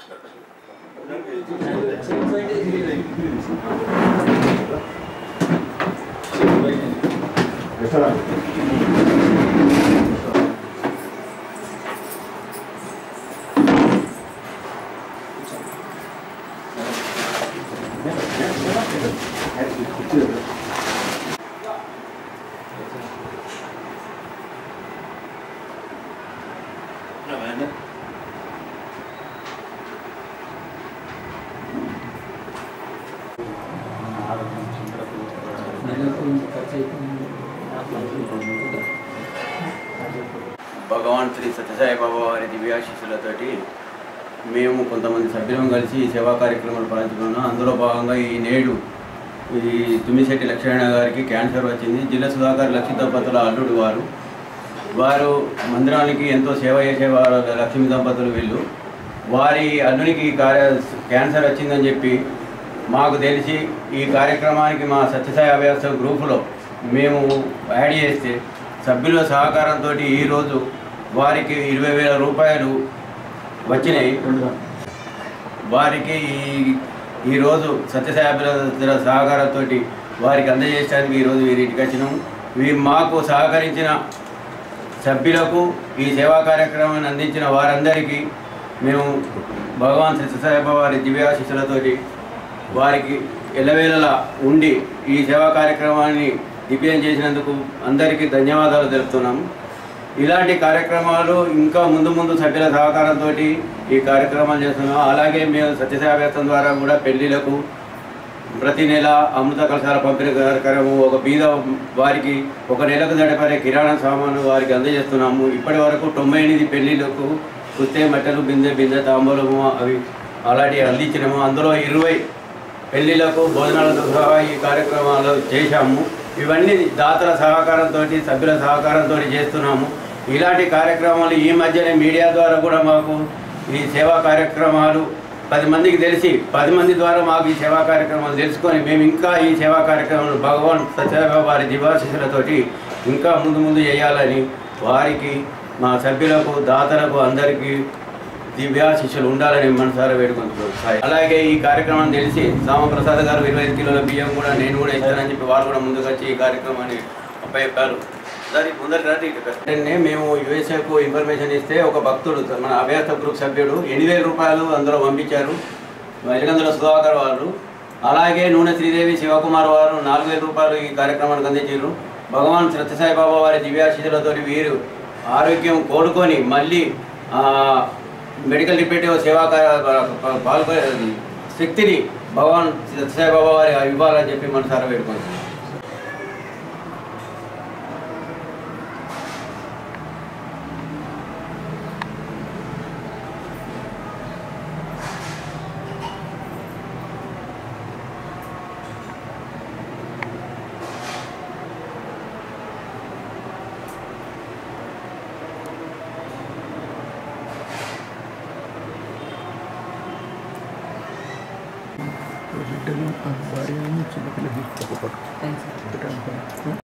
భగవాన్ శ్రీ సత్యసాయి బాబా వారి దివ్యాశీస్సులతోటి మేము కొంతమంది సభ్యులం కలిసి ఈ సేవా కార్యక్రమాలు పాలించుకున్నాం అందులో భాగంగా ఈ నేడు ఈ తుమ్మిశెట్టి లక్ష్మణ గారికి క్యాన్సర్ వచ్చింది జిల్లా సుధాకర్ లక్ష్మీ దంపతుల అల్లుడు వారు వారు మందిరానికి ఎంతో సేవ చేసేవారు లక్ష్మీ దంపతులు వీళ్ళు వారి అల్లునికి ఈ కార్య క్యాన్సర్ వచ్చిందని చెప్పి మాకు తెలిసి ఈ కార్యక్రమానికి మా సత్యసాయి అభ్యాస గ్రూపులో మేము యాడ్ చేస్తే సభ్యుల సహకారంతో ఈరోజు వారికి ఇరవై వేల రూపాయలు వచ్చినాయి వారికి ఈ ఈరోజు సత్యసాయి అభ్యర్థుల సహకారంతో వారికి అందజేయడానికి ఈరోజు వీరింటికి వచ్చినాము వీ మాకు సహకరించిన సభ్యులకు ఈ సేవా కార్యక్రమాన్ని అందించిన వారందరికీ మేము భగవాన్ శ్రీ సత్యసాయిబాబా వారి దివ్యాశిష్యులతోటి వారికి ఎల్లవేళలా ఉండి ఈ సేవా కార్యక్రమాన్ని దివ్యం చేసినందుకు అందరికీ ధన్యవాదాలు తెలుపుతున్నాము ఇలాంటి కార్యక్రమాలు ఇంకా ముందు ముందు సభ్యుల సహకారంతో ఈ కార్యక్రమాలు చేస్తున్నాం అలాగే మేము సత్యసాయి వ్యక్తం ద్వారా కూడా పెళ్లిలకు ప్రతి నెల అమృత కలశాల పంపిణీ కార్యక్రమం ఒక బీద వారికి ఒక నెలకు సరిపడే కిరాణా సామాను వారికి అందజేస్తున్నాము ఇప్పటి వరకు తొంభై ఎనిమిది పెళ్లిళ్ళకు కుస్తే మట్టెలు బిందె బిందె తాంబూలము అవి అలాంటివి అందించినాము అందులో ఇరవై పెళ్లిళ్లకు భోజనాలతో సహా ఈ కార్యక్రమాలు చేశాము ఇవన్నీ దాతల సహకారంతో సభ్యుల సహకారంతో చేస్తున్నాము ఇలాంటి కార్యక్రమాలు ఈ మధ్యనే మీడియా ద్వారా కూడా మాకు ఈ సేవా కార్యక్రమాలు పది మందికి తెలిసి పది మంది ద్వారా మాకు ఈ సేవా కార్యక్రమాలు తెలుసుకొని మేము ఇంకా ఈ సేవా కార్యక్రమాలు భగవాన్ సత్యబాబా వారి దివాశిషులతోటి ఇంకా ముందు ముందు చేయాలని వారికి మా సభ్యులకు దాతలకు అందరికీ దివ్యాశిష్యులు ఉండాలని మనసారా వేడుకుంటున్నాం అలాగే ఈ కార్యక్రమం తెలిసి సామప్రసాద్ గారు ఇరవై ఐదు కిలోల బియ్యం కూడా నేను కూడా ఇస్తానని చెప్పి వారు కూడా ముందుకు వచ్చి ఈ కార్యక్రమాన్ని అప్పచెప్పారు దానికి ముందర రాత్రి ఇటు వెంటనే మేము యుఎస్ఏకు ఇన్ఫర్మేషన్ ఇస్తే ఒక భక్తుడు మన అభ్యర్థ గ్రూప్ సభ్యుడు ఎనిమిది వేల రూపాయలు అందులో పంపించారు ఎలిగందుల సుధాకర్ వారు అలాగే నూనె శ్రీదేవి శివకుమార్ వారు నాలుగు వేల రూపాయలు ఈ కార్యక్రమానికి అందించారు భగవాన్ సత్యసాయి బాబా వారి దివ్యాశిషులతో వీరు ఆరోగ్యం కోలుకొని మళ్ళీ ఆ, మెడికల్ రిపేటివ్ సేవా పాల్గొనే శక్తిని భగవాన్ సత్యసాయి బాబా వారి ఇవ్వాలని చెప్పి మనసారా వేడుకుంటున్నాం బిడ్డలు భార్య చిన్నపిల్లలు